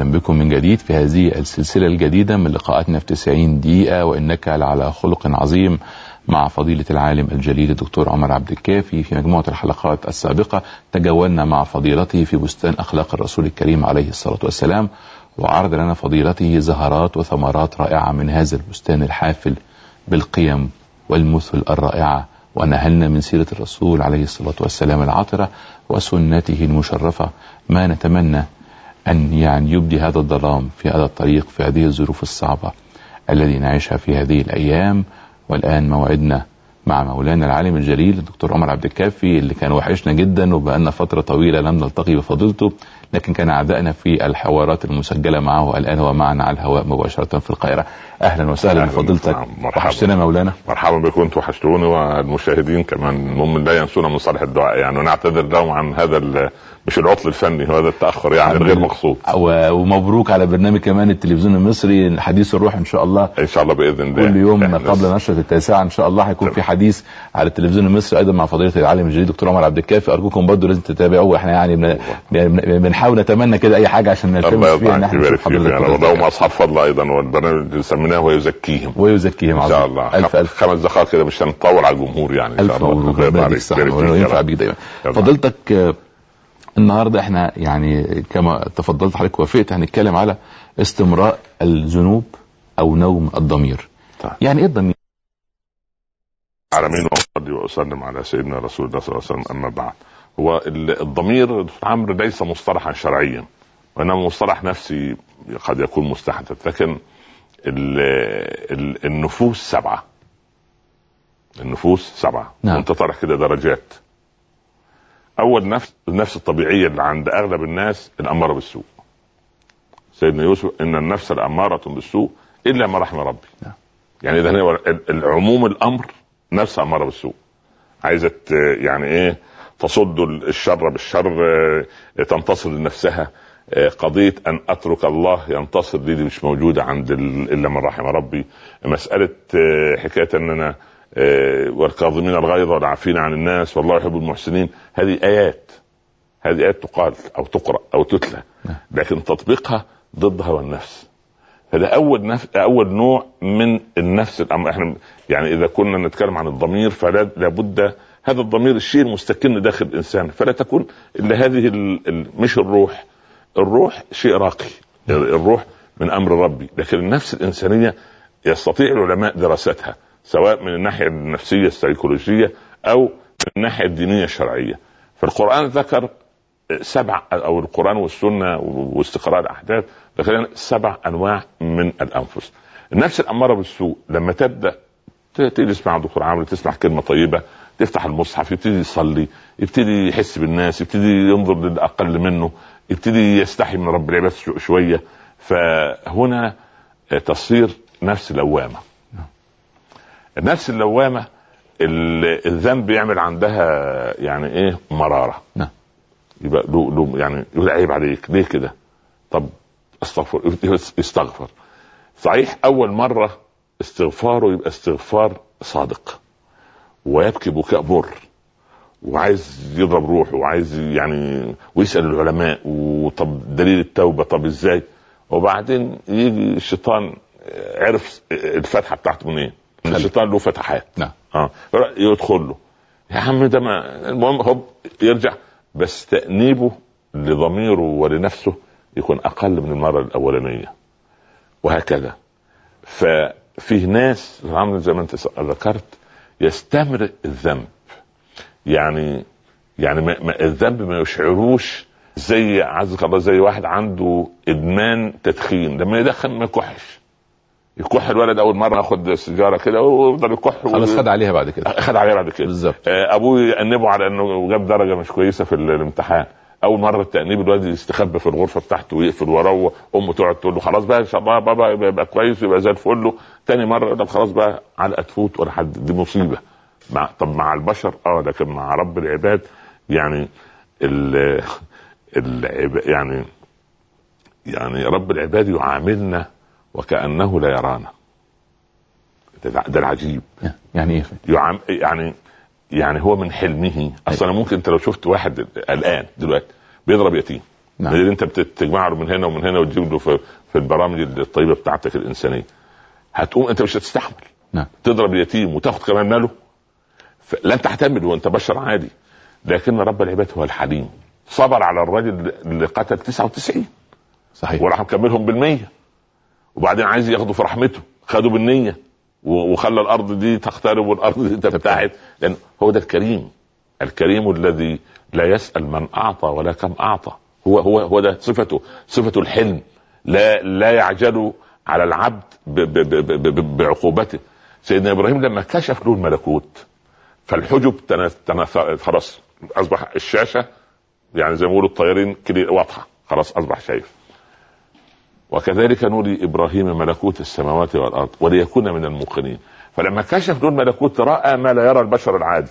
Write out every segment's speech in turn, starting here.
بكم من جديد في هذه السلسلة الجديدة من لقاءاتنا في 90 دقيقة وإنك على خلق عظيم مع فضيلة العالم الجليل الدكتور عمر عبد الكافي في مجموعة الحلقات السابقة تجولنا مع فضيلته في بستان أخلاق الرسول الكريم عليه الصلاة والسلام وعرض لنا فضيلته زهرات وثمرات رائعة من هذا البستان الحافل بالقيم والمثل الرائعة ونهلنا من سيرة الرسول عليه الصلاة والسلام العطرة وسنته المشرفة ما نتمنى أن يعني يبدي هذا الظلام في هذا الطريق في هذه الظروف الصعبة الذي نعيشها في هذه الأيام والآن موعدنا مع مولانا العالم الجليل الدكتور عمر عبد الكافي اللي كان وحشنا جدا وبقالنا فترة طويلة لم نلتقي بفضيلته لكن كان أعدائنا في الحوارات المسجلة معه الآن هو معنا على الهواء مباشرة في القاهرة أهلا وسهلا بفضيلتك وحشتنا مولانا مرحبا بكم انتم وحشتوني والمشاهدين كمان المهم لا ينسونا من صالح الدعاء يعني ونعتذر لهم عن هذا مش العطل الفني هو هذا التاخر يعني غير مقصود ومبروك على برنامج كمان التلفزيون المصري حديث الروح ان شاء الله ان شاء الله باذن الله كل يوم قبل نشره التاسعه ان شاء الله هيكون في حديث على التلفزيون المصري ايضا مع فضيله العالم الجليل دكتور عمر عبد الكافي ارجوكم برضه لازم تتابعوه احنا يعني بنحاول نتمنى كده اي حاجه عشان نلتمس فيها ان احنا نشوف حضرتك يعني اصحاب فضل ايضا والبرنامج سميناه ويزكيهم ويزكيهم ان شاء الله ألف ألف خمس دقائق كده مش هنطول على الجمهور يعني ان شاء الله ألف مبروك ينفع بيك دايما فضيلتك النهارده احنا يعني كما تفضلت حضرتك وافقت هنتكلم على استمراء الذنوب او نوم الضمير طيب. يعني ايه الضمير العالمين واصلي واسلم على سيدنا رسول الله صلى الله عليه وسلم اما بعد هو الضمير عمرو ليس مصطلحا شرعيا وانما مصطلح نفسي قد يكون مستحدث لكن ال ال النفوس سبعه النفوس سبعه نعم. وانت طرح كده درجات اول نفس النفس الطبيعيه اللي عند اغلب الناس الاماره بالسوء سيدنا يوسف ان النفس الاماره بالسوء الا ما رحم ربي نعم. يعني اذا العموم الامر نفس اماره بالسوء عايزه يعني ايه تصد الشر بالشر تنتصر لنفسها قضيه ان اترك الله ينتصر دي, دي مش موجوده عند الا من رحم ربي مساله حكايه ان انا والكاظمين الغيظ والعافين عن الناس والله يحب المحسنين هذه ايات هذه ايات تقال او تقرا او تتلى لكن تطبيقها ضد هوى النفس هذا اول نفس اول نوع من النفس الأمر. احنا يعني اذا كنا نتكلم عن الضمير فلا لابد هذا الضمير الشيء المستكن داخل الانسان فلا تكون الا هذه ال... مش الروح الروح شيء راقي الروح من امر ربي لكن النفس الانسانيه يستطيع العلماء دراستها سواء من الناحيه النفسيه السيكولوجيه او من الناحيه الدينيه الشرعيه فالقران ذكر سبع او القران والسنه واستقراء الاحداث ذكر سبع انواع من الانفس النفس الاماره بالسوء لما تبدا تجلس مع دكتور عامر تسمع كلمه طيبه تفتح المصحف يبتدي يصلي يبتدي يحس بالناس يبتدي ينظر للاقل منه يبتدي يستحي من رب العباد شويه فهنا تصير نفس لوامه النفس اللوامه الذنب يعمل عندها يعني ايه مراره نعم يبقى له له يعني يقول عيب عليك ليه كده طب استغفر يستغفر صحيح اول مره استغفاره يبقى استغفار صادق ويبكي بكاء مر وعايز يضرب روحه وعايز يعني ويسال العلماء وطب دليل التوبه طب ازاي وبعدين يجي الشيطان عرف الفتحه بتاعته منين إيه؟ الشيطان له فتحات نعم اه يدخل له يا عم ده ما المهم هوب يرجع بس تأنيبه لضميره ولنفسه يكون أقل من المرة الأولانية وهكذا ففيه ناس عامل زي ما أنت ذكرت يستمر الذنب يعني يعني ما ما الذنب ما يشعروش زي عزك الله زي واحد عنده ادمان تدخين لما يدخن ما يكحش يكح الولد اول مره ياخد سيجاره كده ويفضل يكح خلاص خد عليها بعد كده خد عليها بعد كده بالظبط ابوه يأنبه على انه جاب درجه مش كويسه في الامتحان اول مره التأنيب الولد يستخبى في الغرفه بتاعته ويقفل وراه امه تقعد تقول له خلاص بقى ان شاء الله بابا يبقى كويس ويبقى زي الفل تاني مره يقول خلاص بقى علقه تفوت ولا حد دي مصيبه مع طب مع البشر اه لكن مع رب العباد يعني ال العب يعني يعني رب العباد يعاملنا وكانه لا يرانا ده العجيب يعني ايه يعام يعني يعني هو من حلمه اصلا ممكن انت لو شفت واحد الان دلوقتي بيضرب يتيم نعم. اللي انت بتجمع له من هنا ومن هنا وتجيب له في, في البرامج الطيبه بتاعتك الانسانيه هتقوم انت مش هتستحمل نعم. تضرب اليتيم وتاخد كمان ماله لن تحتمل وانت بشر عادي لكن رب العباد هو الحليم صبر على الرجل اللي قتل 99 صحيح وراح مكملهم بالمية وبعدين عايز ياخدوا في رحمته خدوا بالنية و- وخلى الارض دي تقترب والارض دي تبتعد لان هو ده الكريم الكريم الذي لا يسال من اعطى ولا كم اعطى هو هو هو ده صفته صفته الحلم لا لا يعجل على العبد ب- ب- ب- ب- ب- بعقوبته سيدنا ابراهيم لما كشف له الملكوت فالحجب تنا- تنا- خلاص اصبح الشاشه يعني زي ما بيقولوا الطيارين كده واضحه خلاص اصبح شايف وكذلك نري ابراهيم ملكوت السماوات والارض وليكون من الموقنين فلما كشف له الملكوت راى ما لا يرى البشر العادي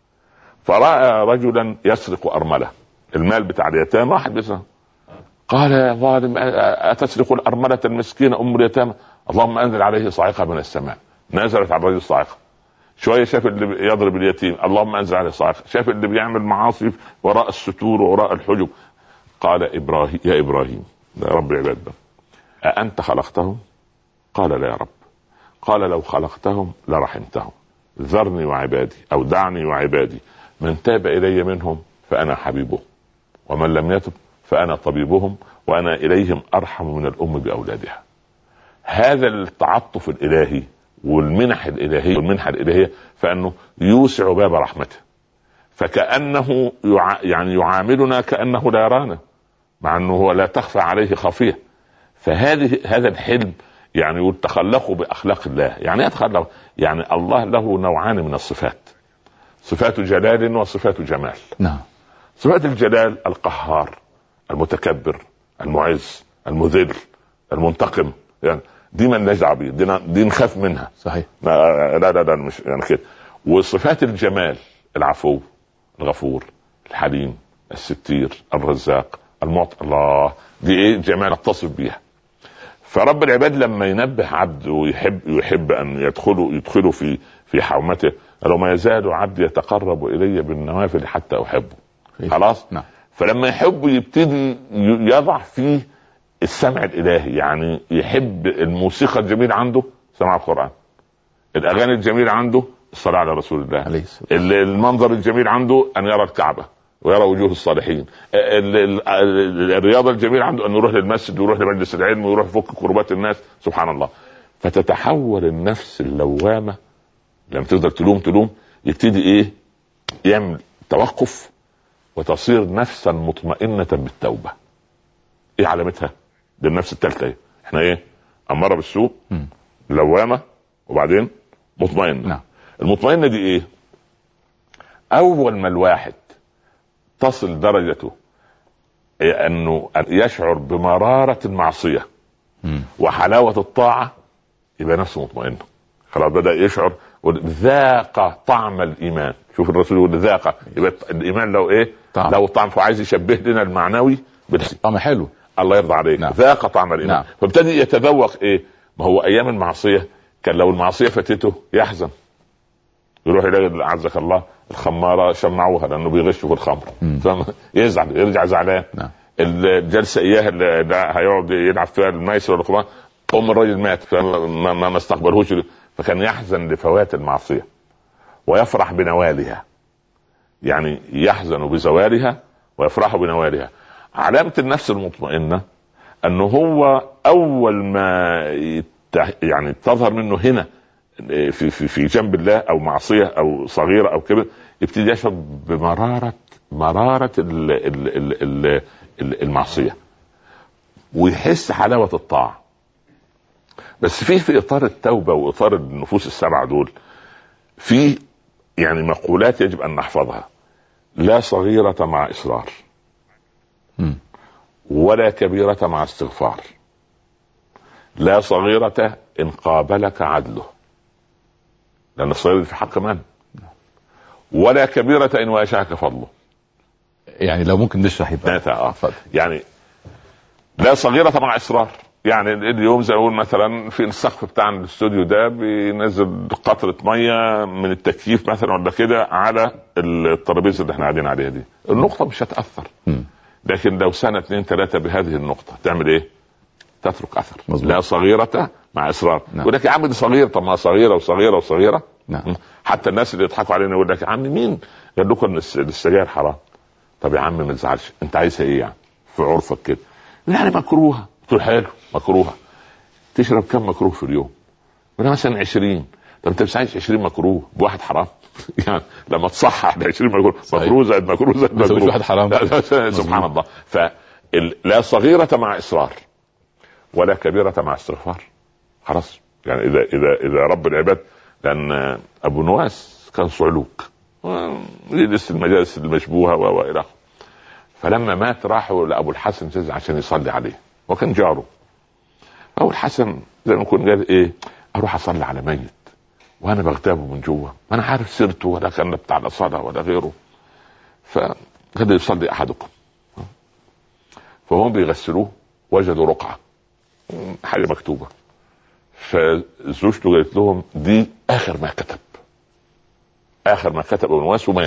فراى رجلا يسرق ارمله المال بتاع اليتامى واحد بيسرق قال يا ظالم اتسرق الارمله المسكينه ام اليتامى اللهم انزل عليه صاعقه من السماء نزلت على الرجل صاعقه شويه شاف اللي يضرب اليتيم اللهم انزل عليه صاعقه شاف اللي بيعمل معاصي وراء الستور وراء الحجب قال ابراهيم يا ابراهيم يا رب العباد ده أأنت خلقتهم؟ قال لا يا رب قال لو خلقتهم لرحمتهم ذرني وعبادي أو دعني وعبادي من تاب إلي منهم فأنا حبيبه ومن لم يتب فأنا طبيبهم وأنا إليهم أرحم من الأم بأولادها هذا التعطف الإلهي والمنح الإلهية والمنحة الإلهية فأنه يوسع باب رحمته فكأنه يع... يعني يعاملنا كأنه لا يرانا مع أنه هو لا تخفى عليه خافية فهذه هذا الحلم يعني يقول تخلقوا باخلاق الله يعني ايه تخلق يعني الله له نوعان من الصفات صفات جلال وصفات جمال نعم صفات الجلال القهار المتكبر المعز المذل المنتقم يعني دي ما لناش دعوه بيه دي, دي نخاف منها صحيح لا لا لا, لا مش يعني كده وصفات الجمال العفو الغفور الحليم الستير الرزاق المعطي الله دي ايه جمال اتصف بيها فرب العباد لما ينبه عبد ويحب يحب ان يدخلوا يدخلوا في في حومته لو ما يزال عبدي يتقرب الي بالنوافل حتى احبه خلاص نعم فلما يحب يبتدي يضع فيه السمع الالهي يعني يحب الموسيقى الجميله عنده سماع القران الاغاني الجميله عنده الصلاه على رسول الله عليه الصلاة المنظر الجميل عنده ان يرى الكعبه ويرى وجوه الصالحين ال- ال- ال- الرياضه الجميله عنده انه يروح للمسجد ويروح لمجلس العلم ويروح يفك كربات الناس سبحان الله فتتحول النفس اللوامه لما تفضل تلوم تلوم يبتدي ايه يعمل توقف وتصير نفسا مطمئنه بالتوبه ايه علامتها دي النفس الثالثه ايه احنا ايه اماره بالسوء مم. لوامه وبعدين مطمئنه نعم المطمئنه دي ايه اول ما الواحد تصل درجته إيه انه أن يشعر بمراره المعصيه مم. وحلاوه الطاعه يبقى نفسه مطمئنه خلاص بدا يشعر ذاق طعم الايمان شوف الرسول يقول ذاق يبقى الايمان لو ايه طعم. لو طعم فعايز يشبه لنا المعنوي بالحس طعم حلو الله يرضى عليك نعم. ذاق طعم الايمان نعم. فابتدي يتذوق ايه ما هو ايام المعصيه كان لو المعصيه فاتته يحزن يروح يلاقي عزك الله الخماره شمعوها لانه بيغشوا في الخمر مم. فاهم؟ يزعل يرجع زعلان نعم الجلسه اياها اللي اللي هيقعد يلعب فيها الميسر والقمار ام الراجل مات فما ما, ما استقبلهوش فكان يحزن لفوات المعصيه ويفرح بنوالها يعني يحزن بزوالها ويفرح بنوالها علامه النفس المطمئنه انه هو اول ما يت- يعني تظهر منه هنا في في في جنب الله او معصيه او صغيره او كبر يبتدي يشعر بمراره مراره ال ال ال ال ال المعصيه ويحس حلاوه الطاعه بس في في اطار التوبه واطار النفوس السبعه دول في يعني مقولات يجب ان نحفظها لا صغيره مع اصرار مم. ولا كبيرة مع استغفار لا صغيرة إن قابلك عدله لأن الصغيرة في حق من ولا كبيرة إن واشاك فضله يعني لو ممكن نشرح يبقى ثلاثة آه. اتفضل يعني لا صغيرة مع إصرار يعني اليوم زي ما اقول مثلا في السقف بتاع الاستوديو ده بينزل قطرة مية من التكييف مثلا ولا كده على الترابيزة اللي احنا قاعدين عليها دي النقطة مش هتأثر مم. لكن لو سنه اثنين ثلاثه بهذه النقطه تعمل ايه؟ تترك اثر مظبوط. لا صغيره مع اصرار نعم. يقول لك يا عم دي صغيره طب ما صغيره وصغيره وصغيره نعم حتى الناس اللي يضحكوا علينا يقول لك يا عم مين قال لكم ان الس- السجاير حرام طب يا عم ما تزعلش انت عايزها ايه يعني في عرفك كده يعني مكروهه قلت له حلو مكروهه تشرب كم مكروه في اليوم؟ انا مثلا 20 طب انت مش عايز 20 مكروه بواحد حرام يعني لما تصحح ل 20 مكروه صحيح. مكروه زائد مكروه زائد ما تسويش مكروه واحد حرام لا، لا، سبحان الله فلا صغيرة مع إصرار ولا كبيرة مع استغفار خلاص يعني إذا إذا إذا رب العباد لأن أبو نواس كان صعلوك يجلس المجالس المشبوهة و- وإلى آخره فلما مات راحوا لأبو الحسن جزء عشان يصلي عليه وكان جاره أبو الحسن زي ما يكون قال إيه أروح أصلي على ميت وأنا بغتابه من جوه ما أنا عارف سيرته ولا كان بتاع الصلاة ولا غيره فقد يصلي أحدكم فهم بيغسلوه وجدوا رقعه حاجه مكتوبه فزوجته قالت لهم دي اخر ما كتب اخر ما كتب ابو نواس ومات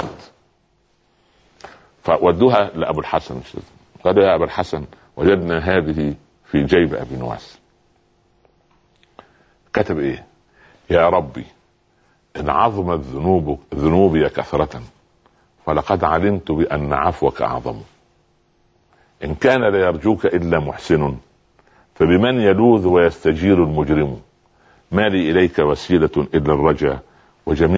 فودوها لابو الحسن قالوا يا ابا الحسن وجدنا هذه في جيب ابي نواس كتب ايه يا ربي ان عظمت ذنوبك ذنوبي كثره فلقد علمت بان عفوك اعظم إن كان لا يرجوك إلا محسن فبمن يلوذ ويستجير المجرم ما لي إليك وسيلة إلا الرجاء وجميع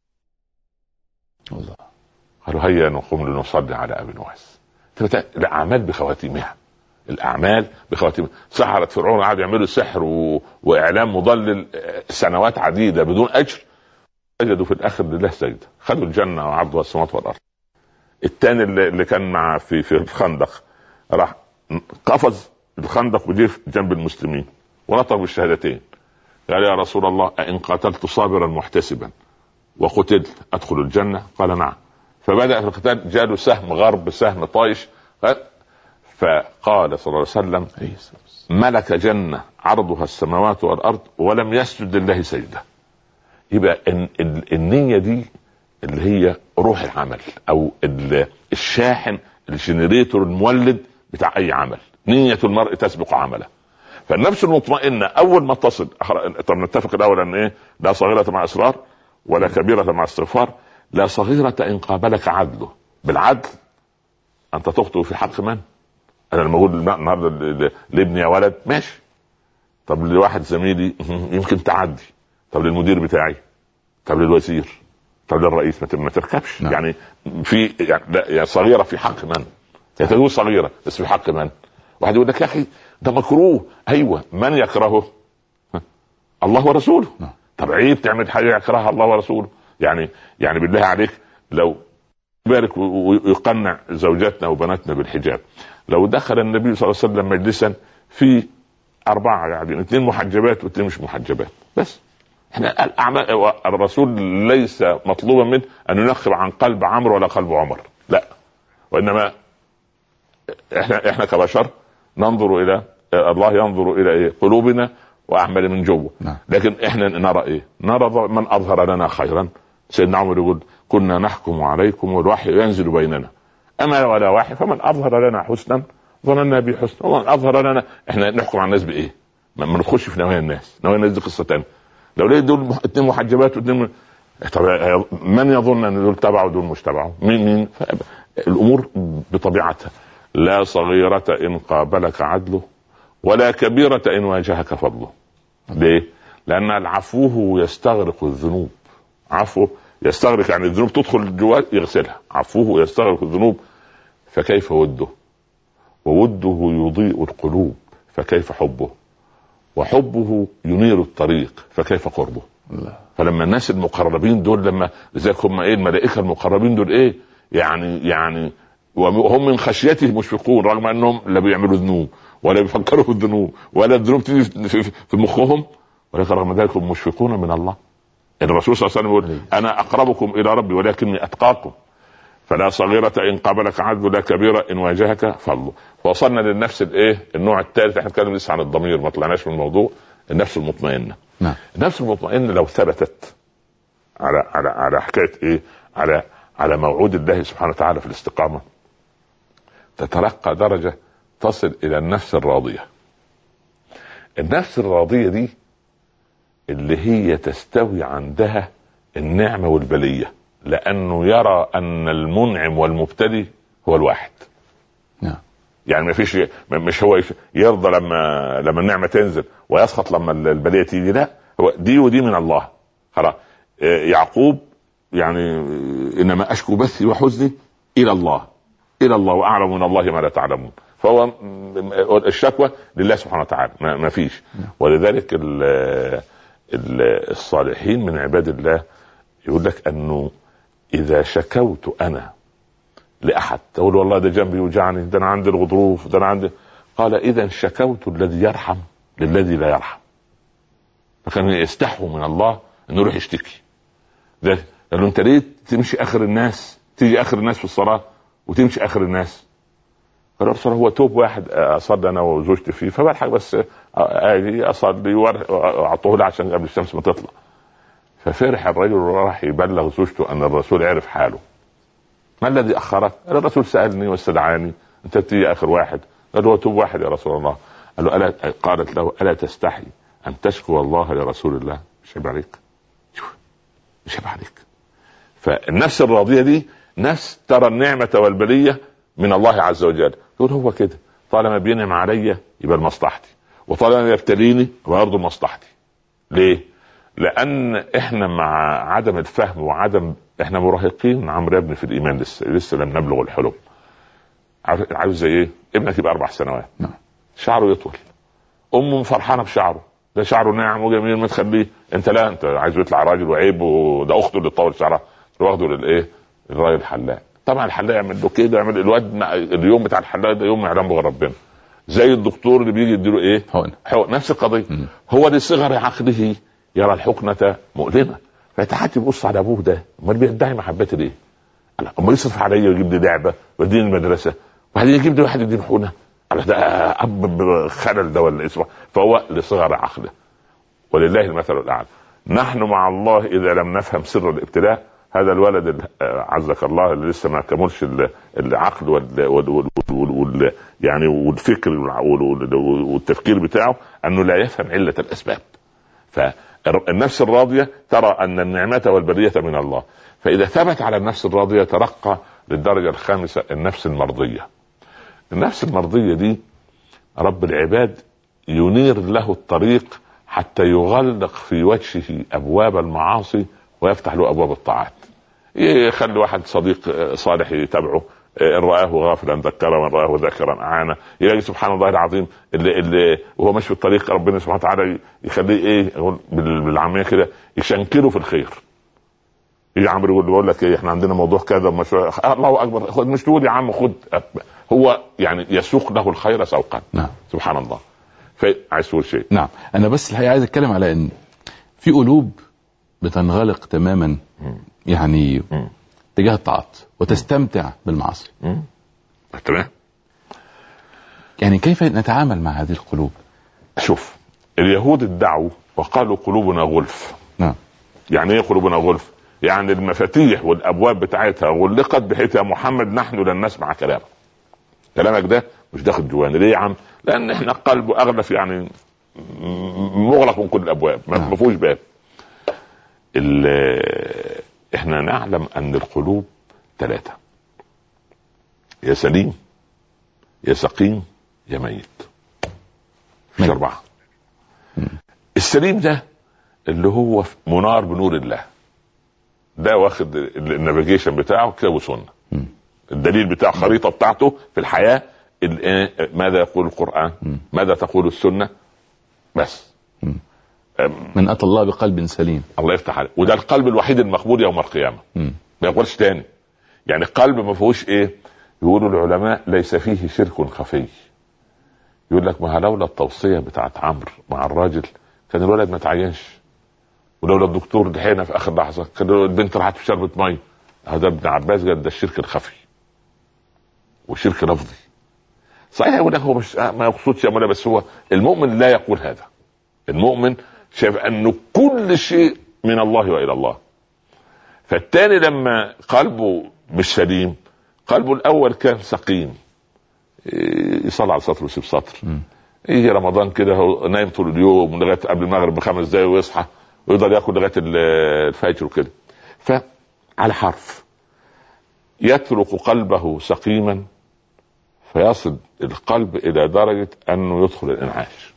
الله قالوا هيا نقوم لنصلي على أبي نواس فبت- الأعمال بخواتيمها الأعمال بخواتيمها سحرة فرعون قعدوا يعملوا سحر و... وإعلام مضلل آه، سنوات عديدة بدون أجر سجدوا في الآخر لله سجدة خدوا الجنة وعرضها السماوات والأرض الثاني اللي اللي كان مع في في الخندق راح قفز الخندق وجه جنب المسلمين ونطق بالشهادتين قال يا رسول الله أإن قتلت صابرا محتسبا وقتلت أدخل الجنة قال نعم فبدأ في القتال جاله سهم غرب سهم طايش قال- فقال صلى الله عليه وسلم عليه الصلاة والسلام. ملك جنة عرضها السماوات والأرض ولم يسجد لله سجدة يبقى ال- ال- النية دي اللي هي روح العمل أو ال- الشاحن الجنريتور المولد بتاع أي عمل نية المرء تسبق عمله فالنفس المطمئنة أول ما تصل أخر- طب نتفق الأول أن إيه لا صغيرة مع إصرار ولا كبيرة مع استغفار لا صغيرة إن قابلك عدله بالعدل أنت تخطئ في حق من؟ أنا لما أقول النهارده ل- ل- لابني يا ولد ماشي طب لواحد زميلي يمكن تعدي طب للمدير بتاعي طب للوزير طب للرئيس ما ت- ما تركبش نعم. يعني في يعني, لا يعني صغيره في حق من؟ يعني تقول صغيره بس في حق من؟ واحد يقول لك يا اخي ده مكروه ايوه من يكرهه؟ ها؟ الله ورسوله نعم. طب عيب تعمل حاجه يكرهها الله ورسوله يعني يعني بالله عليك لو يبارك و- و- ويقنع زوجاتنا وبناتنا بالحجاب لو دخل النبي صلى الله عليه وسلم مجلسا في أربعة قاعدين اثنين محجبات واثنين مش محجبات بس احنا الأعمال الرسول ليس مطلوبا منه أن ينخب عن قلب عمرو ولا قلب عمر لا وإنما احنا احنا كبشر ننظر إلى الله ينظر إلى إيه قلوبنا وأعمال من جوه نعم. لكن احنا نرى إيه نرى من أظهر لنا خيرا سيدنا عمر يقول كنا نحكم عليكم والوحي ينزل بيننا أما ولا وحي فمن أظهر لنا حسنا ظننا به حسنا ومن أظهر لنا احنا نحكم على الناس بإيه ما ما ندخلش في نوايا الناس نوايا الناس دي قصة تانية لو لقيت دول مح- اتنين محجبات واتنين م- طب من يظن ان دول تبعوا دول مش تبعوا مين مين ف- الامور بطبيعتها لا صغيرة ان قابلك عدله ولا كبيرة ان واجهك فضله ليه؟ لان العفو يستغرق الذنوب عفو يستغرق يعني الذنوب تدخل جواه يغسلها عفوه يستغرق الذنوب فكيف وده ووده يضيء القلوب فكيف حبه وحبه ينير الطريق فكيف قربه الله فلما الناس المقربين دول لما لذلك هم ايه الملائكه المقربين دول ايه يعني يعني وهم من خشيته مشفقون رغم انهم لا بيعملوا ذنوب ولا بيفكروا في الذنوب ولا الذنوب تيجي في, في, في مخهم ولكن رغم ذلك هم مشفقون من الله الرسول صلى الله عليه وسلم يقول انا اقربكم الى ربي ولكني اتقاكم فلا صغيرة إن قابلك عدل ولا كبيرة إن واجهك فضل وصلنا للنفس الإيه النوع الثالث احنا بنتكلم لسه عن الضمير ما طلعناش من الموضوع النفس المطمئنة نعم النفس المطمئنة لو ثبتت على على على حكاية إيه على على موعود الله سبحانه وتعالى في الاستقامة تترقى درجه تصل الى النفس الراضيه النفس الراضيه دي اللي هي تستوي عندها النعمه والبليه لانه يرى ان المنعم والمبتلي هو الواحد نعم يعني ما فيش مش هو يرضى لما لما النعمه تنزل ويسخط لما البليه تيجي لا هو دي ودي من الله خلاص يعقوب يعني انما اشكو بثي وحزني الى الله الى الله واعلم من الله ما لا تعلمون فهو الشكوى لله سبحانه وتعالى ما فيش ولذلك الصالحين من عباد الله يقول لك انه اذا شكوت انا لاحد تقول والله ده جنبي يوجعني ده انا عندي الغضروف ده انا عندي قال اذا شكوت الذي يرحم للذي لا يرحم فكان يستحوا من الله انه يروح يشتكي ده قال له انت ليه تمشي اخر الناس تيجي اخر الناس في الصلاه وتمشي اخر الناس قال له هو توب واحد اصلي انا وزوجتي فيه فبلحق بس اجي اصلي واعطوه له عشان قبل الشمس ما تطلع ففرح الرجل وراح يبلغ زوجته ان الرسول عرف حاله ما الذي اخرك؟ قال الرسول سالني واستدعاني انت تيجي اخر واحد قال له توب واحد يا رسول الله قال له ألا قالت له الا تستحي ان تشكو الله لرسول الله مش عيب عليك شوف مش عيب عليك فالنفس الراضيه دي نفس ترى النعمه والبليه من الله عز وجل تقول هو كده طالما بينعم عليا يبقى لمصلحتي وطالما يبتليني يبقى برضه لمصلحتي ليه؟ لان احنا مع عدم الفهم وعدم احنا مراهقين عمرو يا ابني في الايمان لسه لسه لم نبلغ الحلم عارف زي ايه؟ ابنك يبقى اربع سنوات نعم شعره يطول امه فرحانه بشعره ده شعره ناعم وجميل ما تخليه انت لا انت عايزه يطلع راجل وعيب وده اخته اللي تطول شعرها واخده للايه؟ للراجل الحلاق طبعا الحلاق يعمل له كده يعمل الواد اليوم بتاع الحلاق ده يوم ما يعلم به ربنا زي الدكتور اللي بيجي يديله ايه؟ حقن حقن نفس القضيه هو لصغر عقله يرى الحقنه مؤلمه فيتحدى يبص على ابوه ده امال بيدعي محبتي ليه؟ امال يصرف عليا ويجيب لي لعبه ويديني المدرسه وبعدين يجيب لي واحد يديني حقنه على ده اب خلل ده ولا اسمه فهو لصغر عقله ولله المثل الاعلى نحن مع الله اذا لم نفهم سر الابتلاء هذا الولد عزك الله اللي لسه ما كملش العقل وال, وال, وال, وال يعني والفكر والتفكير بتاعه انه لا يفهم عله الاسباب فالنفس الراضيه ترى ان النعمه والبريه من الله فاذا ثبت على النفس الراضيه ترقى للدرجه الخامسه النفس المرضيه النفس المرضيه دي رب العباد ينير له الطريق حتى يغلق في وجهه ابواب المعاصي ويفتح له ابواب الطاعات يخلي واحد صديق صالح يتابعه ان رآه غافلا ذكره وان رآه ذاكرا اعانه يلاقي سبحان الله العظيم اللي, اللي وهو ماشي في الطريق ربنا سبحانه وتعالى يخليه ايه بالعاميه كده يشنكله في الخير يجي عمرو يقول بقول لك ايه احنا عندنا موضوع كذا مشروع الله اكبر خد مش تقول يا عم خد هو يعني يسوق له الخير سوقا نعم سبحان الله فعايز تقول شيء نعم انا بس الحقيقه عايز اتكلم على ان في قلوب بتنغلق تماما يعني مم. تجاه الطاعات وتستمتع بالمعاصي مم. تمام يعني كيف نتعامل مع هذه القلوب شوف اليهود ادعوا وقالوا قلوبنا غلف نعم يعني ايه قلوبنا غلف يعني المفاتيح والابواب بتاعتها غلقت بحيث يا محمد نحن لن نسمع كلامك كلامك ده مش داخل جوانا ليه يا عم لان احنا قلبه اغلف يعني مغلق من كل الابواب ما نعم. ما فيهوش باب ال- احنا نعلم ان القلوب ثلاثه يا سليم يا سقيم يا ميت مش ميت. اربعه السليم ده اللي هو منار بنور الله ده واخد النافيجيشن بتاعه كتاب وسنه مم. الدليل بتاع الخريطه بتاعته في الحياه ال- إيه، ماذا يقول القران مم. ماذا تقول السنه بس مم. أم، من اتى الله بقلب سليم الله يفتح عليك وده القلب الوحيد المقبول يوم القيامه مم. ما يقولش تاني يعني قلب ما فيهوش ايه يقولوا العلماء ليس فيه شرك خفي يقول لك ما لولا التوصيه بتاعت عمرو مع الراجل كان الولد ما تعينش ولولا الدكتور دحينا في اخر لحظه كان البنت راحت في شربة ميه هذا ابن عباس قال ده الشرك الخفي والشرك لفظي صحيح يقول لك هو مش ما يقصدش يا مولانا بس هو المؤمن لا يقول هذا المؤمن شايف انه كل شيء من الله والى الله فالتاني لما قلبه مش سليم قلبه الاول كان سقيم يصلي على سطر ويسيب سطر مم. يجي رمضان كده هو نايم طول اليوم لغايه قبل المغرب بخمس دقايق ويصحى ويفضل ياكل لغايه ال- الفجر وكده فعلى حرف يترك قلبه سقيما فيصل القلب الى درجه انه يدخل الانعاش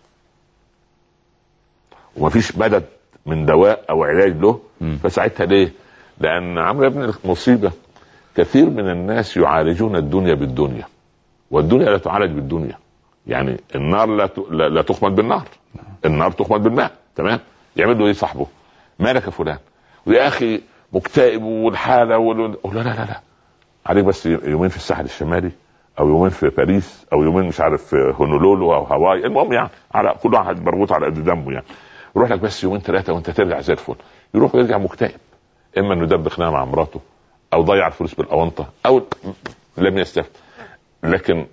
ومفيش مدد من دواء او علاج له مم. فساعتها ليه؟ لان عمرو يا ابني المصيبه كثير من الناس يعالجون الدنيا بالدنيا والدنيا لا تعالج بالدنيا يعني النار لا ت- لا, لا تخمد بالنار النار تخمد بالماء تمام يعمل له ايه صاحبه مالك يا فلان ويا اخي مكتئب والحاله وال... أقول لا لا لا لا عليك بس يومين في الساحل الشمالي او يومين في باريس او يومين مش عارف في هونولولو او هاواي المهم يعني على كل واحد مربوط على قد دمه يعني يروح لك بس يومين ثلاثه وانت ترجع زي الفل يروح ويرجع مكتئب اما انه دب خناقه مع مراته او ضيع الفلوس بالاونطه او لم يستفد لكن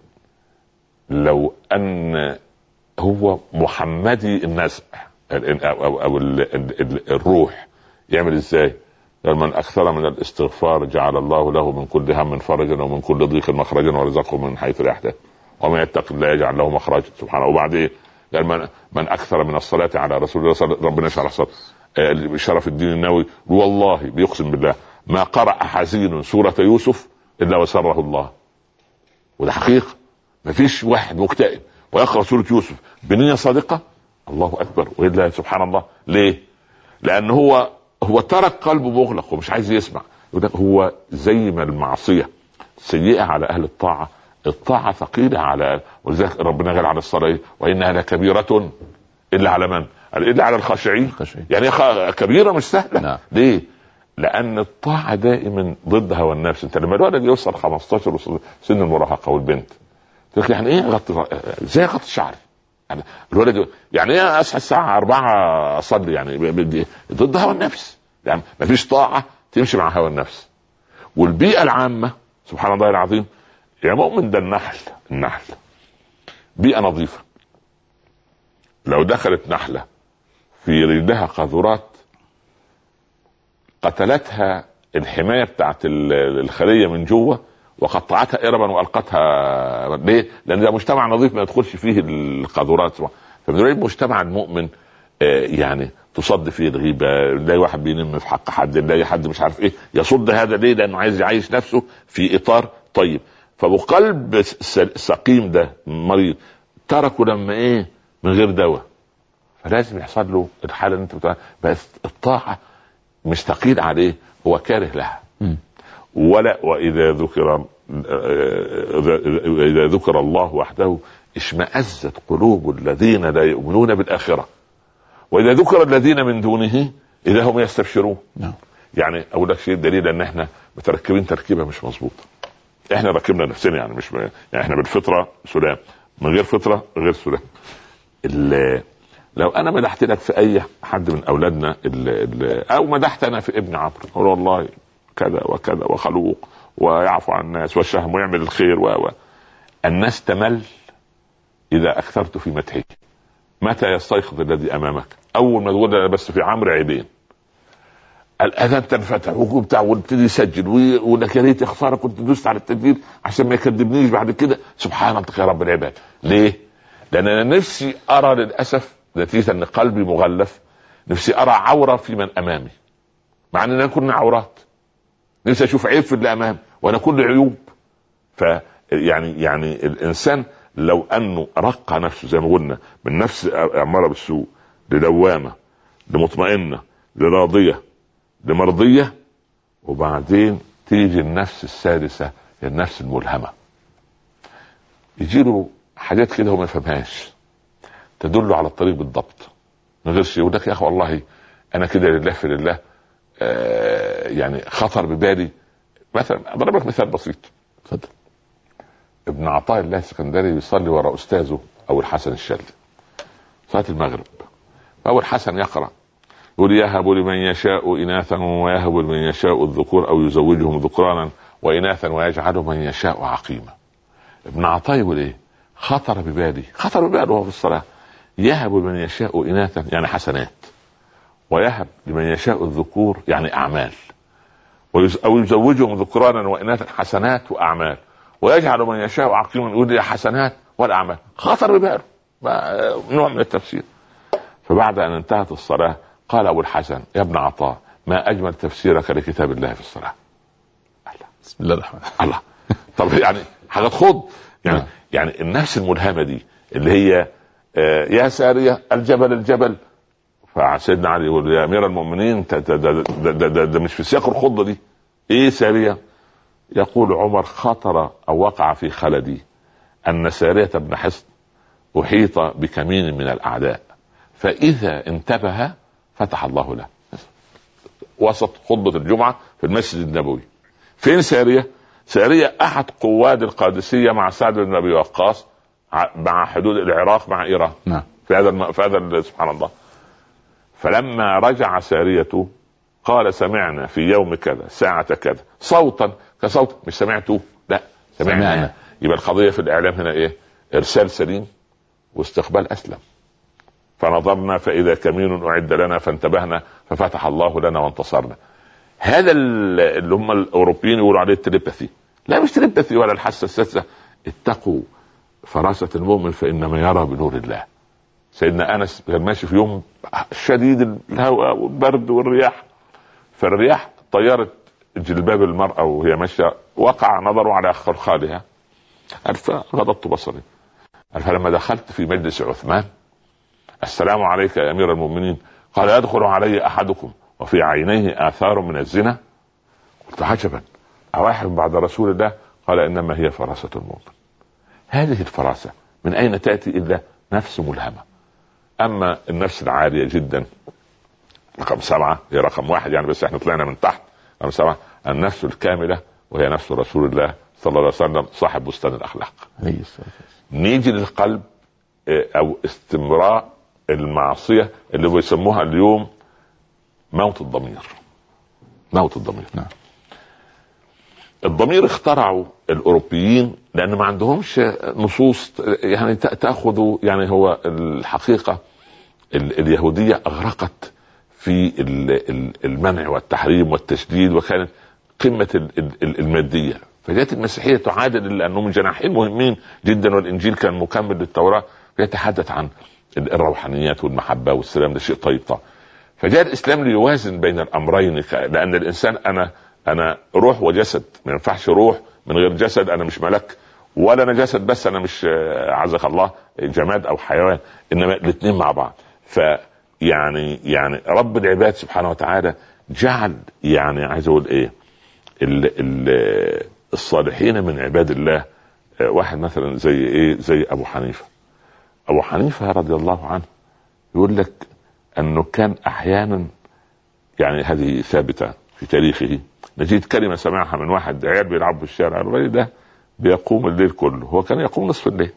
لو ان هو محمدي النزع ال- او او, أو ال- ال- ال- الروح يعمل ازاي؟ قال من اكثر من الاستغفار جعل الله له من كل هم فرجا ومن كل ضيق مخرجا ورزقه من حيث لا يحتاج ومن يتق الله يجعل له مخرجا سبحانه وبعدين قال من من اكثر من الصلاه على رسول الله صلى ربنا يشرح صدره آه، شرف الدين النووي والله بيقسم بالله ما قرأ حزين سورة يوسف إلا وسره الله وده حقيقة مفيش واحد مكتئب ويقرأ سورة يوسف بنية صادقة الله أكبر وإلا سبحان الله ليه؟ لأن هو هو ترك قلبه مغلق ومش عايز يسمع يقول لك هو زي ما المعصية سيئة على أهل الطاعة الطاعة ثقيلة على ولذلك ربنا قال على الصلاة إيه؟ وإنها لكبيرة إلا على من؟ قال إلا على الخاشعين الخاشعين. يعني خ- كبيرة مش سهلة نعم. ليه؟ لأن الطاعة دائما ضد هوى النفس أنت لما الولد يوصل 15 وصل سن المراهقة والبنت تقول لك يعني إيه غطي زي غطي الشعر يعني الولد يعني ايه اصحى الساعه 4 اصلي يعني ب- ب- ضد هوى النفس يعني ما فيش طاعه تمشي مع هوى النفس والبيئه العامه سبحان الله العظيم يا مؤمن ده النحل النحل بيئه نظيفه لو دخلت نحله في رجلها قاذورات قتلتها الحمايه بتاعت ال- الخليه من جوه وقطعتها اربا والقتها ليه؟ لان ده مجتمع نظيف ما يدخلش فيه القاذورات فمن المجتمع المؤمن آه، يعني تصد فيه الغيبه نلاقي واحد بينم في حق حد نلاقي حد مش عارف ايه يصد هذا ليه؟ لانه عايز يعيش نفسه في اطار طيب فبقلب الس- السقيم ده مريض تركه لما ايه؟ من غير دواء فلازم يحصل له الحاله اللي انت بتقولها بس الطاعه مش ثقيل عليه هو كاره لها مم. ولا واذا ذكر اذا ذكر الله وحده اشمأزت قلوب الذين لا يؤمنون بالاخره واذا ذكر الذين من دونه اذا هم يستبشرون نعم يعني اقول لك شيء دليل ان احنا متركبين تركيبه مش مظبوطه احنا ركبنا نفسنا يعني مش يعني احنا بالفطره سلام من غير فطره غير سلام ال- لو انا مدحت لك في اي حد من اولادنا ال ال او مدحت انا في ابن عمرو اقول والله كذا وكذا وخلوق ويعفو عن الناس والشهم ويعمل الخير و و الناس تمل اذا اكثرت في مدحه متى يستيقظ الذي امامك اول ما تقول أنا بس في عمرو عيبين الاذان تنفتح وبتاع وابتدي يسجل ويقول لك يا ريت يا خساره كنت دوست على التسجيل عشان ما يكذبنيش بعد كده سبحانك يا رب العباد ليه؟ لان انا نفسي ارى للاسف نتيجه ان قلبي مغلف نفسي ارى عوره في من امامي مع اننا كنا عورات نفسي اشوف عيب في اللي امامي وانا كل عيوب ف يعني يعني الانسان لو انه رقى نفسه زي ما قلنا من نفس اماره بالسوء لدوامه لمطمئنه لراضيه لمرضيه وبعدين تيجي النفس السادسه هي النفس الملهمه يجي له حاجات كده هو ما يفهمهاش تدل على الطريق بالضبط من غير شيء يقول لك يا اخي والله انا كده لله في لله آه يعني خطر ببالي مثلا اضرب لك مثال بسيط اتفضل ابن عطاء الله السكندري يصلي وراء استاذه ابو الحسن الشاذلي صلاه المغرب فابو الحسن يقرا يقول يهب لمن يشاء اناثا ويهب لمن يشاء الذكور او يزوجهم ذكرانا واناثا ويجعل من يشاء عقيما ابن عطاء يقول ايه خطر ببالي خطر بباله وهو في الصلاه يهب لمن يشاء اناثا يعني حسنات ويهب لمن يشاء الذكور يعني اعمال ويز- او يزوجهم ذكرانا واناثا حسنات واعمال ويجعل من يشاء عقيما يقول لي حسنات والاعمال خطر بباله ما- نوع من التفسير فبعد ان انتهت الصلاه قال ابو الحسن يا ابن عطاء ما اجمل تفسيرك لكتاب الله في الصلاه بسم الله الرحمن الله طب يعني حاجه تخض يعني نعم. يعني النفس الملهمه دي اللي هي آه، يا ساريه الجبل الجبل فسيدنا علي يقول يا امير المؤمنين ده, ده, ده, ده, ده, ده, ده مش في سياق الخضه دي ايه ساريه يقول عمر خطر او وقع في خلدي ان ساريه بن حصن احيط بكمين من الاعداء فاذا انتبه فتح الله له وسط خطبه الجمعه في المسجد النبوي فين ساريه؟ ساريه احد قواد القادسيه مع سعد بن ابي وقاص ع- مع حدود العراق مع ايران نعم في هذا الم... في هذا ال- سبحان الله فلما رجع سارية قال سمعنا في يوم كذا ساعة كذا صوتا كصوت مش سمعته لا سمعنا, سمعنا. سمعنا. يبقى القضية في الإعلام هنا إيه إرسال سليم واستقبال أسلم فنظرنا فإذا كمين أعد لنا فانتبهنا ففتح الله لنا وانتصرنا هذا ال- اللي هم الأوروبيين يقولوا عليه التليباثي لا مش تليباثي ولا الحاسة السادسة اتقوا فراسة المؤمن فإنما يرى بنور الله سيدنا انس كان ماشي في يوم شديد الهواء والبرد والرياح فالرياح طيرت جلباب المرأة وهي ماشية وقع نظره على خلخالها قال فغضبت بصري قال فلما دخلت في مجلس عثمان السلام عليك يا امير المؤمنين قال يدخل علي احدكم وفي عينيه اثار من الزنا قلت عجبا اواحد بعد رسول الله قال انما هي فراسة المؤمن هذه الفراسة من اين تاتي الا نفس ملهمه اما النفس العاليه جدا رقم سبعه هي رقم واحد يعني بس احنا طلعنا من تحت رقم سبعه النفس الكامله وهي نفس رسول الله صلى الله عليه وسلم صاحب بستان الاخلاق عليه الصلاة والسلام. نيجي للقلب آه، او استمراء المعصيه اللي بيسموها اليوم موت الضمير موت الضمير نعم. الضمير اخترعوا الاوروبيين لان ما عندهمش نصوص يعني تا- تاخذوا يعني هو الحقيقه ال- اليهوديه اغرقت في ال- ال- المنع والتحريم والتشديد وكانت قمه ال- ال- الماديه فجاءت المسيحيه تعادل لانهم من جناحين مهمين جدا والانجيل كان مكمل للتوراه يتحدث عن ال- الروحانيات والمحبه والسلام ده شيء طيب طبعا فجاء الاسلام ليوازن بين الامرين ك- لان الانسان انا انا روح وجسد ما ينفعش روح من غير جسد انا مش ملك ولا انا جسد بس انا مش آه، عزك الله جماد او حيوان انما الاثنين مع بعض ف يعني يعني رب العباد سبحانه وتعالى جعل يعني عايز اقول ايه ال ال الصالحين من عباد الله آه، واحد مثلا زي ايه زي ابو حنيفه ابو حنيفه رضي الله عنه يقول لك انه كان احيانا يعني هذه ثابته في تاريخه نجد كلمه سمعها من واحد عيال بيلعبوا في الشارع الراجل ده بيقوم الليل كله هو كان يقوم نصف الليل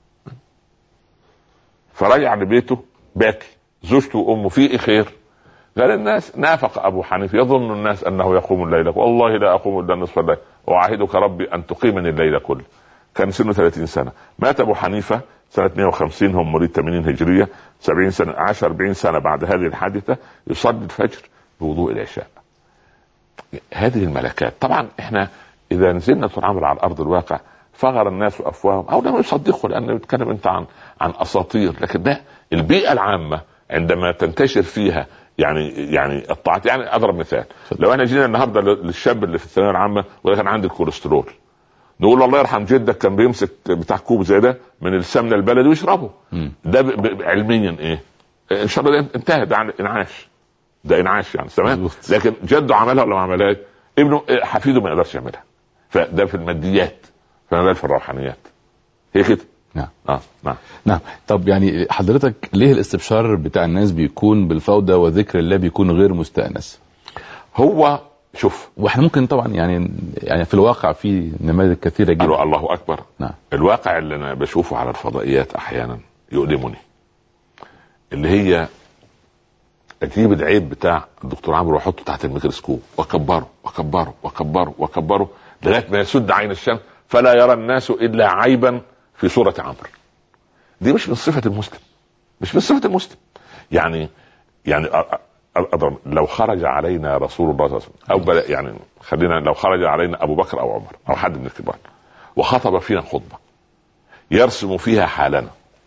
فرجع لبيته باكي زوجته وامه في ايه خير قال الناس نافق ابو حنيفه يظن الناس انه يقوم الليل والله لا اقوم الا نصف الليل واعهدك ربي ان تقيمني الليل كله كان سنه 30 سنه مات ابو حنيفه سنه 150 هم مواليد 80 هجريه 70 سنه عاش 40 سنه بعد هذه الحادثه يصلي الفجر بوضوء العشاء هذه الملكات طبعا احنا اذا نزلنا طول العمر على ارض الواقع فغر الناس افواههم او لم يصدقوا لان بيتكلم انت عن عن اساطير لكن ده البيئه العامه عندما تنتشر فيها يعني يعني الطاعات يعني اضرب مثال لو احنا جينا النهارده للشاب اللي في الثانويه العامه وده كان عنده الكوليسترول نقول له الله يرحم جدك كان بيمسك بتاع كوب زي ده من السمنه البلدي ويشربه مم. ده ب- ب- علميا ايه؟ ان شاء الله ده انتهى ده عن- انعاش ده انعاش يعني تمام مظبوط. لكن جده عملها ولا ما عملهاش ابنه إيه، حفيده ما يقدرش يعملها فده في الماديات فما بال في الروحانيات هي كده نعم اه نعم نعم طب يعني حضرتك ليه الاستبشار بتاع الناس بيكون بالفوضى وذكر الله بيكون غير مستأنس هو شوف واحنا ممكن طبعا يعني يعني في الواقع في نماذج كثيره جدا قالوا الله اكبر نعم الواقع اللي انا بشوفه على الفضائيات احيانا يؤلمني اللي هي اجيب العيب بتاع الدكتور عمرو واحطه تحت الميكروسكوب واكبره واكبره واكبره واكبره لغايه ما يسد عين الشمس فلا يرى الناس الا عيبا في صوره عمرو دي مش من صفه المسلم مش من صفه المسلم يعني يعني أ- أ- اضرب لو خرج علينا رسول الله صلى الله عليه وسلم او بل يعني خلينا لو خرج علينا ابو بكر او عمر او حد من الكبار وخطب فينا خطبه يرسم فيها حالنا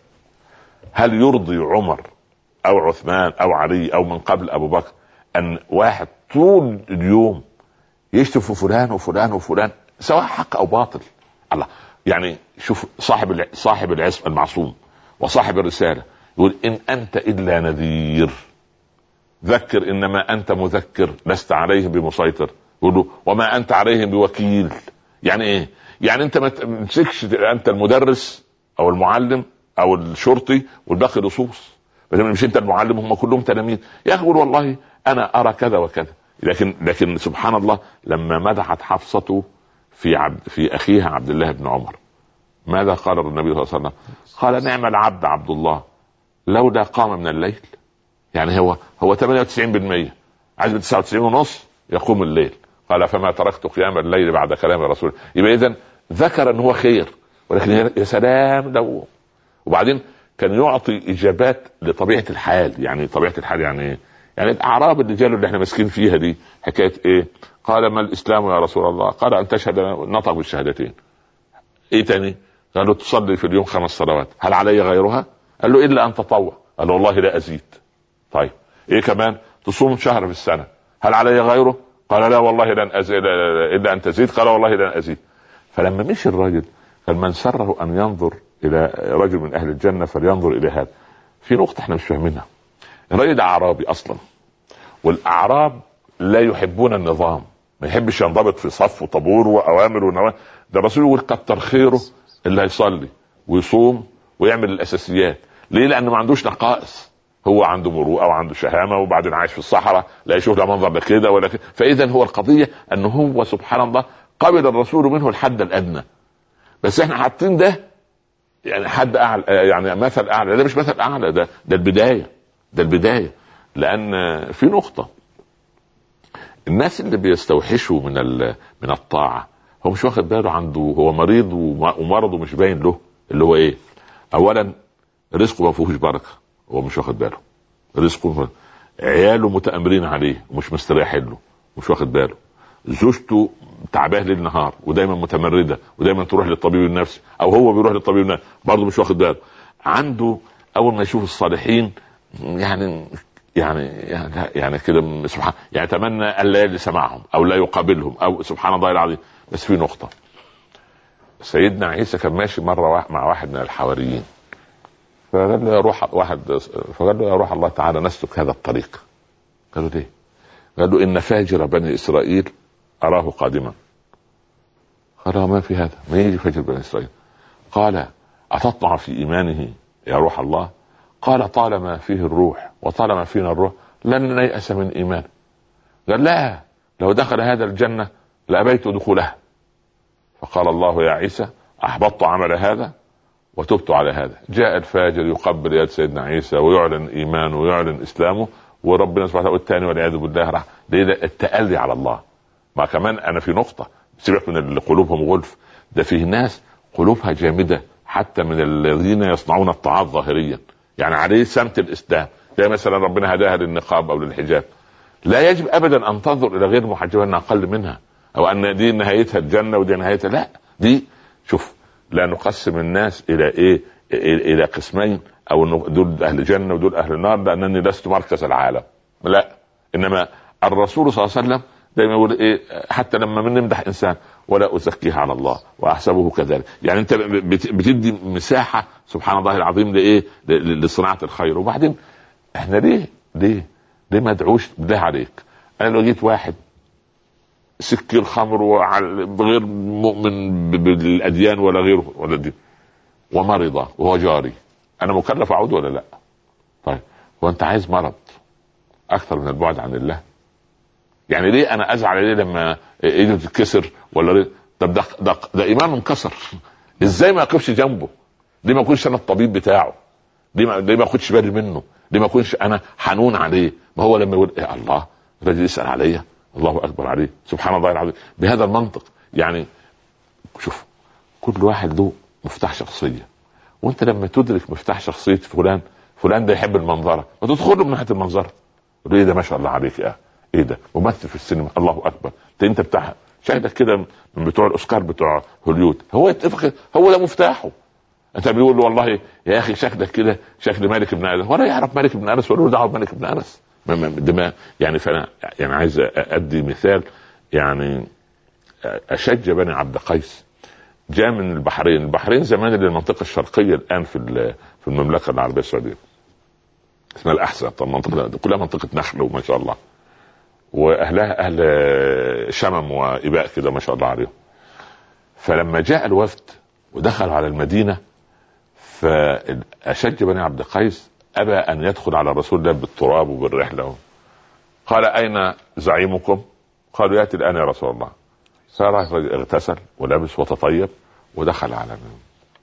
هل يرضي عمر او عثمان او علي او من قبل ابو بكر ان واحد طول اليوم يشتم في فلان وفلان وفلان سواء حق او باطل الله يعني شوف صاحب صاحب العصم المعصوم وصاحب الرساله يقول ان انت الا نذير ذكر انما انت مذكر لست عليهم بمسيطر يقول وما انت عليهم بوكيل يعني ايه يعني انت ما تمسكش انت المدرس او المعلم او الشرطي والباقي لصوص مش انت المعلم هم كلهم تلاميذ يا اخي والله انا ارى كذا وكذا لكن لكن سبحان الله لما مدحت حفصه في عبد في اخيها عبد الله بن عمر ماذا قال النبي صلى الله عليه وسلم؟ قال نعم العبد عبد الله لولا قام من الليل يعني هو هو 98% عايز 99 ونص يقوم الليل قال فما تركت قيام الليل بعد كلام الرسول يبقى اذا ذكر ان هو خير ولكن يا سلام لو وبعدين كان يعطي اجابات لطبيعه الحال يعني طبيعه الحال يعني ايه؟ يعني الاعراب الرجال اللي احنا ماسكين فيها دي حكايه ايه؟ قال ما الاسلام يا رسول الله؟ قال ان تشهد نطق بالشهادتين. ايه تاني؟ قالوا تصلي في اليوم خمس صلوات، هل علي غيرها؟ قال له الا ان تطوع، قال له والله لا ازيد. طيب ايه كمان؟ تصوم شهر في السنه، هل علي غيره؟ قال لا والله لن ازيد الا ان تزيد، قال والله لن ازيد. فلما مشي الراجل قال من سره ان ينظر الى رجل من اهل الجنه فلينظر الى هذا. في نقطه احنا مش فاهمينها. الراجل ده اعرابي اصلا والاعراب لا يحبون النظام ما يحبش ينضبط في صف وطابور واوامر ونواهي ده الرسول يقول كتر خيره اللي هيصلي ويصوم ويعمل الاساسيات ليه لانه ما عندوش نقائص هو عنده مروءه وعنده شهامه وبعدين عايش في الصحراء لا يشوف لا منظر لا كده ولا كده فاذا هو القضيه انه هو سبحان الله قبل الرسول منه الحد الادنى بس احنا حاطين ده يعني حد اعلى يعني مثل اعلى ده مش مثل اعلى ده ده البدايه ده البدايه لان في نقطه الناس اللي بيستوحشوا من من الطاعه هو مش واخد باله عنده هو مريض ومرضه مش باين له اللي هو ايه؟ اولا رزقه ما فيهوش بركه هو مش واخد باله رزقه عياله متامرين عليه ومش مستريحين له مش واخد باله زوجته تعباه ليل نهار ودايما متمرده ودايما تروح للطبيب النفسي او هو بيروح للطبيب النفسي برضه مش واخد باله عنده اول ما يشوف الصالحين يعني يعني يعني, يعني كده سبحان يعني اتمنى الا يجلس معهم او لا يقابلهم او سبحان الله العظيم بس في نقطه سيدنا عيسى كان ماشي مره مع واحد من الحواريين فقال له يا روح واحد فقال له يا روح الله تعالى نسلك هذا الطريق قال له ليه؟ قال له ان فاجر بني اسرائيل اراه قادما قال ما في هذا ما يجي فاجر بني اسرائيل قال اتطمع في ايمانه يا روح الله قال طالما فيه الروح وطالما فينا الروح لن نيأس من إيمان قال لا لو دخل هذا الجنة لأبيت دخولها فقال الله يا عيسى أحبطت عمل هذا وتبت على هذا جاء الفاجر يقبل يد سيدنا عيسى ويعلن إيمانه ويعلن إسلامه وربنا سبحانه وتعالى والثاني والعياذ بالله راح ده التألي على الله ما كمان أنا في نقطة سيبك من اللي قلوبهم غلف ده فيه ناس قلوبها جامدة حتى من الذين يصنعون الطاعات ظاهريا يعني عليه سمت الاسلام زي مثلا ربنا هداها للنقاب او للحجاب لا يجب ابدا ان تنظر الى غير المحجبه انها اقل منها او ان دي نهايتها الجنه ودي نهايتها لا دي شوف لا نقسم الناس الى ايه الى قسمين او دول اهل الجنه ودول اهل النار لانني لست مركز العالم لا انما الرسول صلى الله عليه وسلم دايما يقول ايه حتى لما من نمدح انسان ولا ازكيه على الله واحسبه كذلك يعني انت بتدي مساحه سبحان الله العظيم لايه لصناعه الخير وبعدين احنا ليه ليه ليه ما ادعوش بالله عليك انا لو جيت واحد سكي الخمر غير مؤمن بالاديان ولا غيره ولا الدين ومرض وهو جاري انا مكلف اعود ولا لا طيب هو انت عايز مرض اكثر من البعد عن الله يعني ليه انا ازعل ليه لما ايده تتكسر ولا ليه طب ده ده, ده ايمانه انكسر ازاي ما اقفش جنبه ليه ما اكونش انا الطبيب بتاعه ليه ما ليه ما اخدش بالي منه ليه ما اكونش انا حنون عليه ما هو لما يقول يا الله الراجل يسال عليا الله اكبر عليه سبحان الله العظيم بهذا المنطق يعني شوف كل واحد له مفتاح شخصيه وانت لما تدرك مفتاح شخصيه فلان فلان ده يحب المنظره ما تدخل له من ناحيه المنظره ايه ده ما شاء الله عليك يا ايه ده ممثل في السينما الله اكبر انت انت بتاع شكلك كده من بتوع الاوسكار بتوع هوليود هو يتفق هو ده مفتاحه انت بيقول له والله يا اخي شكلك كده شكل مالك بن انس ولا يعرف مالك بن انس ولا له دعوه بمالك بن انس دماء يعني فانا يعني عايز ادي مثال يعني اشج بني عبد قيس جاء من البحرين البحرين زمان اللي المنطقه الشرقيه الان في في المملكه العربيه السعوديه اسمها الاحساء المنطقه كلها منطقه نخل وما شاء الله واهلها اهل شمم واباء كده ما شاء الله عليهم فلما جاء الوفد ودخلوا على المدينه فاشج بني عبد القيس ابى ان يدخل على رسول الله بالتراب وبالرحله قال اين زعيمكم؟ قالوا ياتي الان يا رسول الله صار اغتسل ولبس وتطيب ودخل على النبي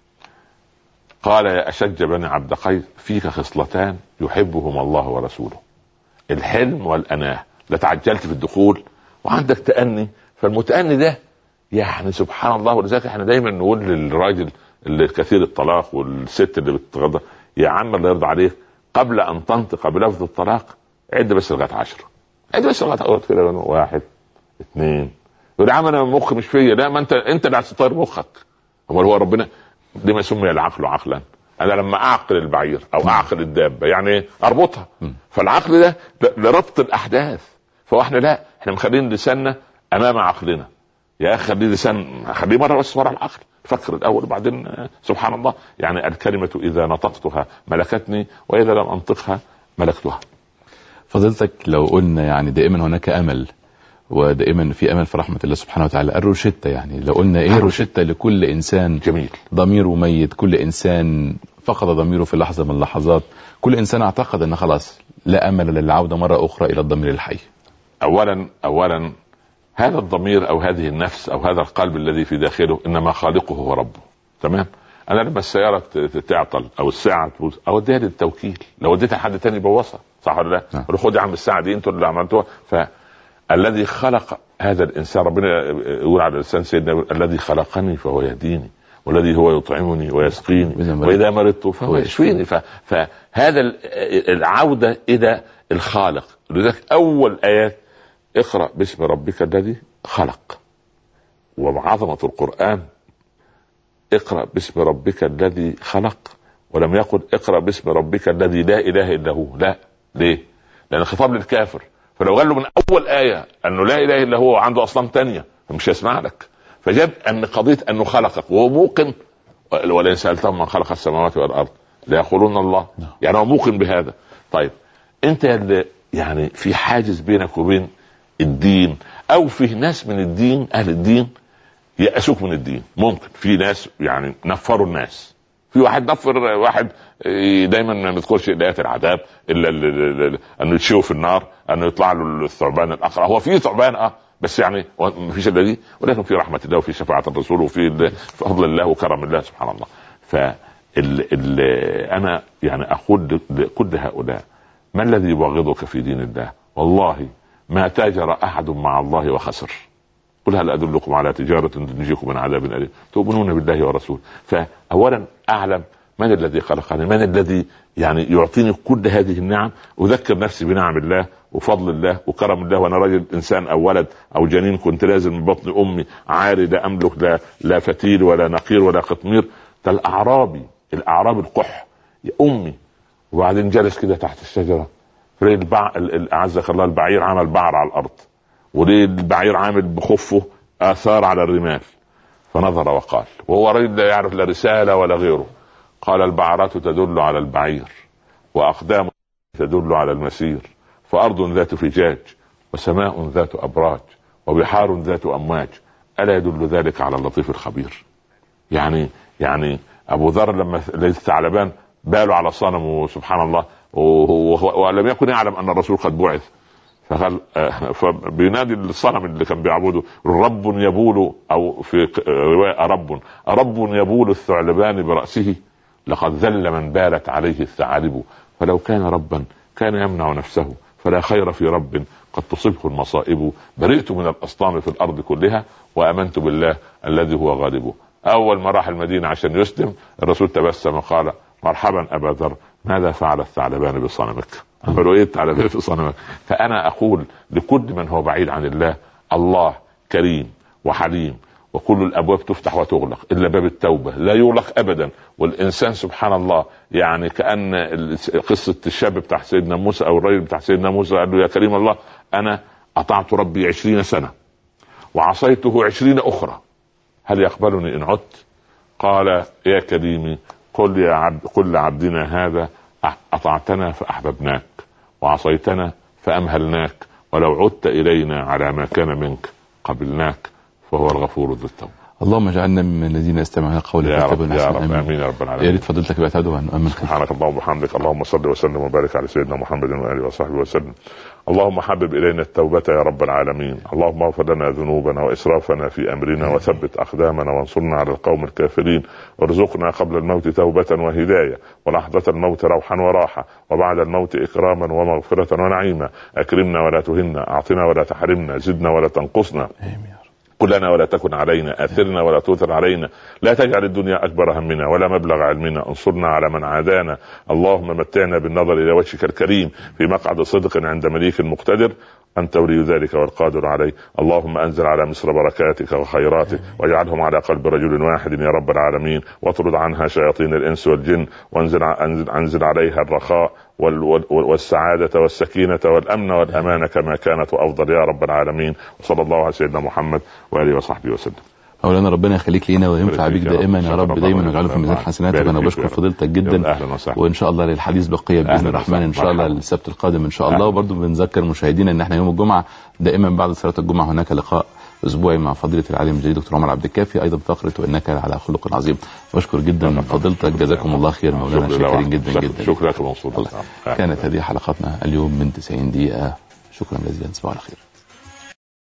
قال يا اشج بني عبد قيس فيك خصلتان يحبهما الله ورسوله الحلم والاناه لا تعجلت في الدخول وعندك تأني فالمتأني ده يعني سبحان الله ولذلك احنا دايما نقول للراجل اللي كثير الطلاق والست اللي بتتغضى يا عم الله يرضى عليك قبل ان تنطق بلفظ الطلاق عد بس لغايه عشرة عد بس لغايه كده واحد اثنين يقول يا عم انا مخي مش فيا لا ما انت انت اللي هتطير مخك امال هو ربنا لما سمي العقل عقلا انا لما اعقل البعير او اعقل الدابه يعني اربطها فالعقل ده لربط الاحداث فاحنا لا احنا مخلين لساننا امام عقلنا يا اخي خليه لسان خليه مره بس ورا العقل فكر الاول وبعدين سبحان الله يعني الكلمه اذا نطقتها ملكتني واذا لم انطقها ملكتها فضيلتك لو قلنا يعني دائما هناك امل ودائما في امل في رحمه الله سبحانه وتعالى الروشته يعني لو قلنا ايه روشته لكل انسان جميل ضميره ميت كل انسان فقد ضميره في لحظه من اللحظات كل انسان اعتقد ان خلاص لا امل للعوده مره اخرى الى الضمير الحي اولا اولا هذا الضمير او هذه النفس او هذا القلب الذي في داخله انما خالقه هو ربه تمام انا لما السياره تعطل او الساعه تبوظ اوديها للتوكيل لو اديتها حد تاني بوظها صح ولا لا؟ نعم. خد يا عم الساعه دي انتوا اللي عملتوها فالذي خلق هذا الانسان ربنا يقول على لسان سيدنا الذي خلقني فهو يهديني والذي هو يطعمني ويسقيني واذا مرضت فهو يشفيني فهذا العوده الى الخالق لذلك اول ايات اقرا باسم ربك الذي خلق وعظمه القران اقرا باسم ربك الذي خلق ولم يقل اقرا باسم ربك الذي لا اله الا هو لا ليه؟ لان خطاب للكافر فلو قال له من اول ايه انه لا اله الا هو عنده اصنام تانية فمش هيسمع لك فجاب ان قضيه انه خلقك وهو موقن ولئن سالتهم من خلق السماوات والارض ليقولون الله نعم. يعني هو موقن بهذا طيب انت اللي يعني في حاجز بينك وبين الدين او في ناس من الدين اهل الدين يأسوك من الدين ممكن في ناس يعني نفروا الناس في واحد نفر واحد دايما ما بيذكرش ايات العذاب الا انه يتشوي في النار انه يطلع له الثعبان الاقرع هو في ثعبان اه بس يعني ما فيش الا دي ولكن في رحمه الله وفي شفاعه الرسول وفي فضل الله وكرم الله سبحان الله ف انا يعني اقول لكل هؤلاء ما الذي يبغضك في دين الله والله ما تاجر احد مع الله وخسر قل هل ادلكم على تجاره تنجيكم من عذاب اليم تؤمنون بالله ورسوله فاولا اعلم من الذي خلقني من الذي يعني يعطيني كل هذه النعم اذكر نفسي بنعم الله وفضل الله وكرم الله وانا راجل انسان او ولد او جنين كنت نازل من بطن امي عاري لا املك لا لا فتيل ولا نقير ولا قطمير ده الاعرابي الاعرابي القح يا امي وبعدين جلس كده تحت الشجره فريد البع... اعزك الله البعير عمل بعر على الارض وليه البعير عامل بخفه اثار على الرمال فنظر وقال وهو رجل لا يعرف لا رساله ولا غيره قال البعرات تدل على البعير واقدام تدل على المسير فارض ذات فجاج وسماء ذات ابراج وبحار ذات امواج الا يدل ذلك على اللطيف الخبير يعني يعني ابو ذر لما الثعلبان باله على صنم وسبحان الله ولم يكن يعلم ان الرسول قد بعث فقال فبينادي الصنم اللي كان بيعبده رب يبول او في روايه رب رب يبول الثعلبان براسه لقد ذل من بالت عليه الثعالب فلو كان ربا كان يمنع نفسه فلا خير في رب قد تصبه المصائب برئت من الاصنام في الارض كلها وامنت بالله الذي هو غالبه اول ما راح المدينه عشان يسلم الرسول تبسم وقال مرحبا ابا ذر ماذا فعل الثعلبان بصنمك عملوا ايه على بيت صنم فانا اقول لكل من هو بعيد عن الله الله كريم وحليم وكل الابواب تفتح وتغلق الا باب التوبه لا يغلق ابدا والانسان سبحان الله يعني كان قصه الشاب بتاع سيدنا موسى او الرجل بتاع سيدنا موسى قال له يا كريم الله انا اطعت ربي عشرين سنه وعصيته عشرين اخرى هل يقبلني ان عدت قال يا كريمي قل يا عبد قل لعبدنا هذا اطعتنا فاحببناك وعصيتنا فامهلناك ولو عدت الينا على ما كان منك قبلناك فهو الغفور ذو التوبه اللهم اجعلنا من الذين يستمعون القول يا رب فيتبعون يا أحسنه. رب آمين. امين يا رب العالمين يا ريت فضيلتك بقى تدعو ان نؤمن سبحانك اللهم وبحمدك اللهم صل وسلم وبارك على سيدنا محمد واله وصحبه وسلم اللهم حبب الينا التوبه يا رب العالمين اللهم اغفر لنا ذنوبنا واسرافنا في امرنا وثبت اقدامنا وانصرنا على القوم الكافرين وارزقنا قبل الموت توبه وهدايه ولحظه الموت روحا وراحه وبعد الموت اكراما ومغفره ونعيما اكرمنا ولا تهنا اعطنا ولا تحرمنا زدنا ولا تنقصنا آمين يا رب. كلنا ولا تكن علينا اثرنا ولا تؤثر علينا لا تجعل الدنيا اكبر همنا ولا مبلغ علمنا انصرنا على من عادانا اللهم متعنا بالنظر الى وجهك الكريم في مقعد صدق عند مليك مقتدر انت ولي ذلك والقادر عليه اللهم انزل على مصر بركاتك وخيراتك واجعلهم على قلب رجل واحد يا رب العالمين واطرد عنها شياطين الانس والجن وانزل انزل, أنزل عليها الرخاء وال- وال- والسعادة والسكينة والأمن والأمان كما كانت وأفضل يا رب العالمين وصلى الله على سيدنا محمد وآله وصحبه وسلم مولانا ربنا يخليك لينا وينفع يبارك بك فيك يا رب. دائما يا شكرا رب الله دايما لك. ويجعله في ميزان حسناتك يبارك انا فيك بشكر يا رب. فضيلتك جدا أهلا وسهلا وان شاء الله للحديث بقيه باذن أهلاً الرحمن وسهلاً. ان شاء الله مرحبا. السبت القادم ان شاء الله أهلاً. وبرضه بنذكر مشاهدينا ان احنا يوم الجمعه دائما بعد صلاه الجمعه هناك لقاء اسبوعي مع فضيله العالم الجليل دكتور عمر عبد الكافي ايضا فقره وانك على خلق عظيم بشكر جدا فضيلتك جزاكم الله خير مولانا شكرا شاكرين لك. جدا شكرا- جدا شكرا لك منصور الله. كانت هذه حلقتنا اليوم من 90 دقيقه شكرا جزيلا تصبحوا على خير